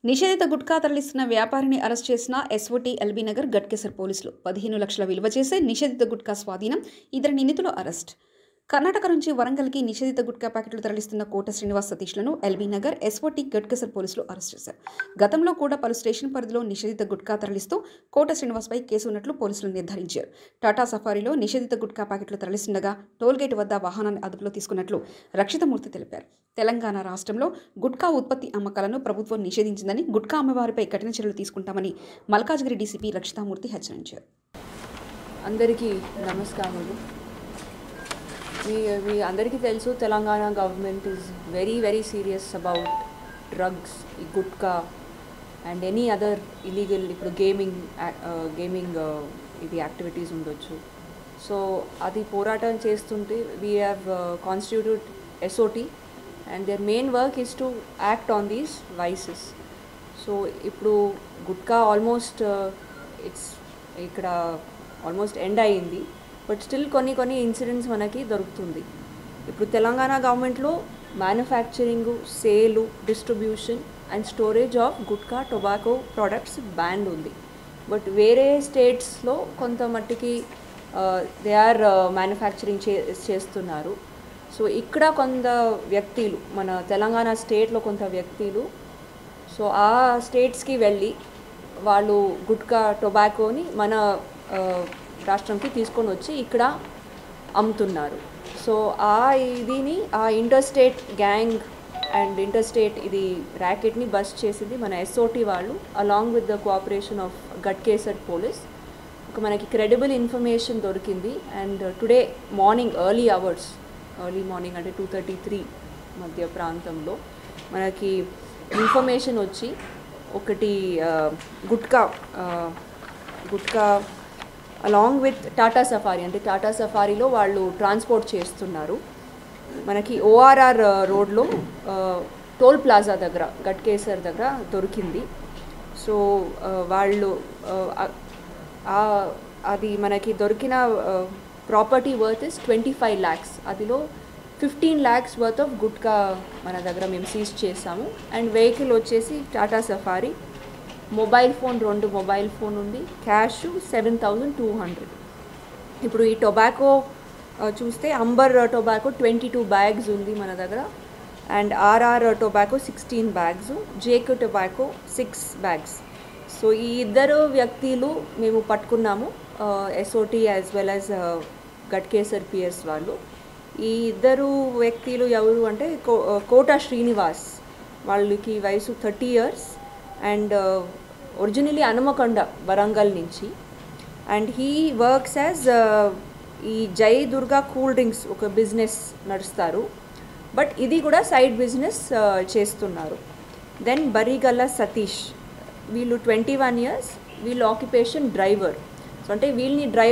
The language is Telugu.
నిషేధిత గుట్కా తరలిస్తున్న వ్యాపారిని అరెస్ట్ చేసిన ఎస్ఓటీ ఎల్బీ నగర్ గట్కేసర్ పోలీసులు పదిహేను లక్షల విలువ చేసే నిషేధిత గుట్కా స్వాధీనం ఇద్దరు నిందితులు అరెస్ట్ కర్ణాటక నుంచి వరంగల్కి నిషేధిత గుట్కా ప్యాకెట్లు తరలిస్తున్న కోట శ్రీనివాస్ సతీష్లను ఎల్బీ నగర్ ఎస్ఓటీ గట్కేసర్ పోలీసులు అరెస్ట్ చేశారు గతంలో కూడా పలు స్టేషన్ పరిధిలో నిషేధిత గుట్కా తరలిస్తూ కోట శ్రీనివాస్పై కేసు ఉన్నట్లు పోలీసులు నిర్ధారించారు టాటా సఫారీలో నిషేధిత గుట్కా ప్యాకెట్లు తరలిస్తుండగా టోల్గేట్ వద్ద వాహనాన్ని అదుపులో తీసుకున్నట్లు రక్షితమూర్తి తెలిపారు తెలంగాణ రాష్ట్రంలో గుట్కా ఉత్పత్తి అమ్మకాలను ప్రభుత్వం నిషేధించిందని గుట్కా అమ్మవారిపై కఠిన చర్యలు తీసుకుంటామని మల్కాజ్గిరి డీసీపీ రక్షితామూర్తి హెచ్చరించారు అందరికీ నమస్కారములు మీ మీ అందరికీ తెలుసు Telangana government is very very serious about drugs ఈ gutka and any other illegal ఇప్పుడు గేమింగ్ గేమింగ్ ఇది యాక్టివిటీస్ ఉండొచ్చు సో అది పోరాటం చేస్తుంటే we have constituted SOT and their main work is to act on these vices so ఇప్పుడు గుట్కా ఆల్మోస్ట్ ఇట్స్ ఇక్కడ ఆల్మోస్ట్ ఎండ్ అయ్యింది బట్ స్టిల్ కొన్ని కొన్ని ఇన్సిడెంట్స్ మనకి దొరుకుతుంది ఇప్పుడు తెలంగాణ గవర్నమెంట్లో manufacturing sale distribution and storage of gutka tobacco products banned ఉంది బట్ వేరే స్టేట్స్లో కొంత మట్టికి దే ఆర్ మ్యానుఫ్యాక్చరింగ్ చే చేస్తున్నారు సో ఇక్కడ కొంత వ్యక్తులు మన తెలంగాణ స్టేట్లో కొంత వ్యక్తులు సో ఆ స్టేట్స్కి వెళ్ళి వాళ్ళు గుట్కా టొబాకోని మన ఆ, రాష్ట్రంకి తీసుకొని వచ్చి ఇక్కడ అమ్ముతున్నారు సో ఆ ఇదిని ఆ inter state gang and inter state ఇది ర్యాకెట్ని బస్ట్ చేసింది మన ఎస్ఓటి వాళ్ళు along with the cooperation of Ghatkesar police ఒక మనకి క్రెడిబుల్ ఇన్ఫర్మేషన్ దొరికింది and today morning early hours early morning అంటే టూ థర్టీ త్రీ మధ్య ప్రాంతంలో మనకి ఇన్ఫర్మేషన్ వచ్చి ఒకటి ఆ, గుట్కా ఆ, gutka along with Tata Safari అంటే టాటా సఫారీలో వాళ్ళు ట్రాన్స్పోర్ట్ చేస్తున్నారు మనకి ఓఆర్ఆర్ రోడ్లో ఆ, టోల్ ప్లాజా దగ్గర గట్కేసర్ దగ్గర దొరికింది సో ఆ, వాళ్ళు ఆ, ఆ- అది మనకి దొరికిన property worth is twenty five lakhs అదిలో fifteen lakhs worth of gutka మన దగ్గర మేము సీజ్ చేసాము అండ్ వెహికల్ వచ్చేసి టాటా సఫారీ మొబైల్ ఫోన్ రెండు మొబైల్ ఫోన్ ఉంది cash seven thousand two hundred ఇప్పుడు ఈ టొబాకో ఆ, చూస్తే Amber tobacco twenty two bags ఉంది మన దగ్గర and RR tobacco sixteen bags Jake tobacco six bags so ఈ ఇద్దరు వ్యక్తులు మేము పట్టుకున్నాము SOT as well as Ghatkesar PS వాళ్ళు ఈ ఇద్దరు వ్యక్తులు ఎవరు అంటే కో కోట శ్రీనివాస్ వాళ్ళకి వయసు thirty years and originally Hanumakonda Warangal నుంచి అండ్ హీ వర్క్స్ యాజ్ ఈ జై దుర్గా కూల్ డ్రింక్స్ ఒక బిజినెస్ నడుస్తారు బట్ ఇది కూడా సైడ్ బిజినెస్ చేస్తున్నారు దెన్ బరిగల్ల సతీష్ వీళ్ళు ట్వంటీ వన్ ఇయర్స్ వీళ్ళు ఆక్యుపేషన్ డ్రైవర్ సో అంటే వీళ్ళని డ్రైవర్